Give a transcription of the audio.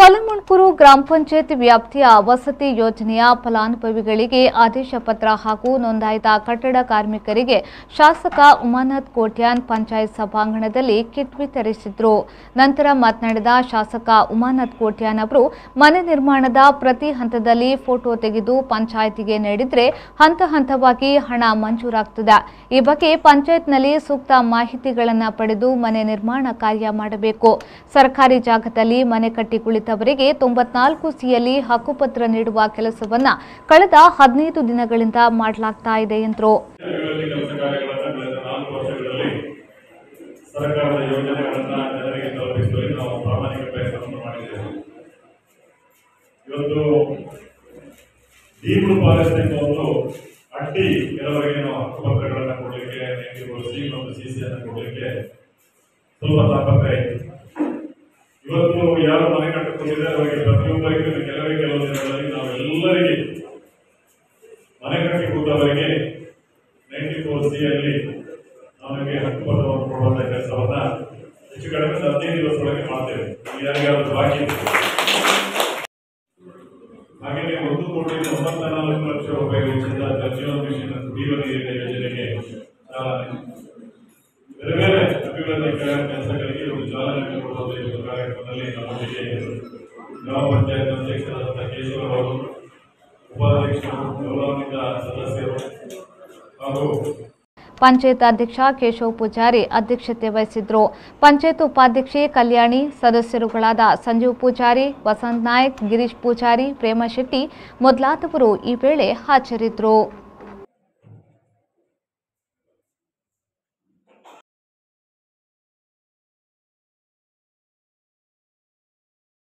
ಕಲ್ಲಮಣ್ಕೂರು ಗ್ರಾಮ ಪಂಚಾಯತ್ ವ್ಯಾಪ್ತಿಯ ವಸತಿ ಯೋಜನೆಯ ಫಲಾನುಭವಿಗಳಿಗೆ ಆದೇಶ ಪತ್ರ ಹಾಗೂ ನೋಂದಾಯಿತ ಕಟ್ಟಡ ಕಾರ್ಮಿಕರಿಗೆ ಶಾಸಕ ಉಮಾನಾಥ್ ಕೋಟ್ಯಾನ್ ಪಂಚಾಯತ್ ಸಭಾಂಗಣದಲ್ಲಿ ಕಿಟ್ ವಿತರಿಸಿದ್ರು ನಂತರ ಮಾತನಾಡಿದ ಶಾಸಕ ಉಮಾನಾಥ್ ಕೋಟ್ಯಾನ್ ಅವರು ಮನೆ ನಿರ್ಮಾಣದ ಪ್ರತಿ ಹಂತದಲ್ಲಿ ಫೋಟೋ ತೆಗೆದು ಪಂಚಾಯತಿಗೆ ನೀಡಿದ್ರೆ ಹಂತ ಹಂತವಾಗಿ ಹಣ ಮಂಜೂರಾಗ್ತದೆ ಈ ಬಗ್ಗೆ ಪಂಚಾಯತ್ನಲ್ಲಿ ಸೂಕ್ತ ಮಾಹಿತಿಗಳನ್ನು ಪಡೆದು ಮನೆ ನಿರ್ಮಾಣ ಕಾರ್ಯ ಮಾಡಬೇಕು ಸರ್ಕಾರಿ ಜಾಗದಲ್ಲಿ ಮನೆ ಕಟ್ಟಿ ಕುಳಿತವರಿಗೆ ತೊಂಬತ್ನಾಲ್ಕು ಸಿಯಲ್ಲಿ ಹಕ್ಕುಪತ್ರ ನೀಡುವ ಕೆಲಸವನ್ನ ಕಳೆದ ಹದಿನೈದು ದಿನಗಳಿಂದ ಮಾಡಲಾಗ್ತಾ ಇದೆ ಎಂದರು ಅಭಿವೃದ್ಧಿ ಕೆಲಸ ಕಾರ್ಯಗಳನ್ನು ಕಳೆದ ನಾಲ್ಕು ವರ್ಷಗಳಲ್ಲಿ ಸರ್ಕಾರದ ಯೋಜನೆಗಳನ್ನ ಜನರಿಗೆ ತಲುಪಿಸುವಲ್ಲಿ ನಾವು ಪ್ರಾಮಾಣಿಕ ಪ್ರಯತ್ನವನ್ನು ಮಾಡಿದ್ದೇವೆ ಇವತ್ತು ಡೀಮ್ಡ್ ಫಾರೆಸ್ಟ್ ಎಂಬ ಒಂದು ಅಡ್ಡಿ ಕೆಲವರಿಗೆ ನಾವು ಹಕ್ಕುಪತ್ರಗಳನ್ನು ಕೊಡಲಿಕ್ಕೆ ಸಿ ಮತ್ತು ಸಿ ಸಿ ಅನ್ನು ಕೊಡಲಿಕ್ಕೆ ಸ್ವಲ್ಪ ತಾಪತ್ರೆ ಇತ್ತು ಇವತ್ತು ಯಾರು ಮನೆ ಕಟ್ಟಿಕೊಂಡಿದ್ದಾರೆ ಅವರಿಗೆ ಪ್ರತಿಯೊಬ್ಬರಿಗೂ ಕೆಲವೇ ಕೆಲವು ದಿನಗಳಲ್ಲಿ ನಾವು ಎಲ್ಲರಿಗೆ ಮನೆ ಕಟ್ಟಿ ಕೂತವರಿಗೆ ನೈಂಟಿ ಫೋರ್ ಸಿ ಅಲ್ಲಿ ನಮಗೆ ಹಕ್ಕುಪತ್ರವನ್ನು ಕೊಡುವಂತ ಕೆಲಸವನ್ನ ಹೆಚ್ಚು ಕಡಿಮೆ ಒಂದು ಹದಿನೈದು ದಿವಸದೊಳಗೆ ಮಾಡ್ತೇವೆ ಇಲ್ಲಿ ಯಾರಿಗಾದ್ರೂ ಬಾಕಿ ಇದೆ. ಹಾಗೆಯೇ ಒಂದು ಕೋಟಿ ತೊಂಬತ್ತ ನಾಲ್ಕು ಲಕ್ಷ ರೂಪಾಯಿ ವೆಚ್ಚದ ಜಲಜೀವನ ಮಿಷನ್ ಕುಡಿಯುವ ನೀರಿನ ಯೋಜನೆಗೆ ಚಾಲನೆ ಬೇರೆ ಬೇರೆ ಅಭಿವೃದ್ಧಿ ಕಾರ್ಯ- ಕೆಲಸಗಳಿಗೆ ಒಂದು ಚಾಲನೆ ಕೊಡುವಂತ ಈ ಒಂದು ಕಾರ್ಯಕ್ರಮದಲ್ಲಿ ನಮ್ಮೊಂದಿಗೆ ಗ್ರಾಮ ಪಂಚಾಯತ್ ಅಧ್ಯಕ್ಷರಾದಂತಹ ಕೇಶವರಾವ್ ಅವರು ಉಪಾಧ್ಯಕ್ಷರು ಗೌರವಾನ್ವಿತ ಸದಸ್ಯರು ಹಾಗೂ ಪಂಚಾಯತ್ ಅಧ್ಯಕ್ಷ ಕೇಶವ್ ಪೂಜಾರಿ ಅಧ್ಯಕ್ಷತೆ ವಹಿಸಿದ್ರು ಪಂಚಾಯತ್ ಉಪಾಧ್ಯಕ್ಷೆ ಕಲ್ಯಾಣಿ ಸದಸ್ಯರುಗಳಾದ ಸಂಜೀವ್ ಪೂಜಾರಿ ವಸಂತ್ ನಾಯಕ್ ಗಿರೀಶ್ ಪೂಜಾರಿ ಪ್ರೇಮ ಶೆಟ್ಟಿ ಮೊದಲಾದವರು ಈ ವೇಳೆ ಹಾಜರಿದ್ದರು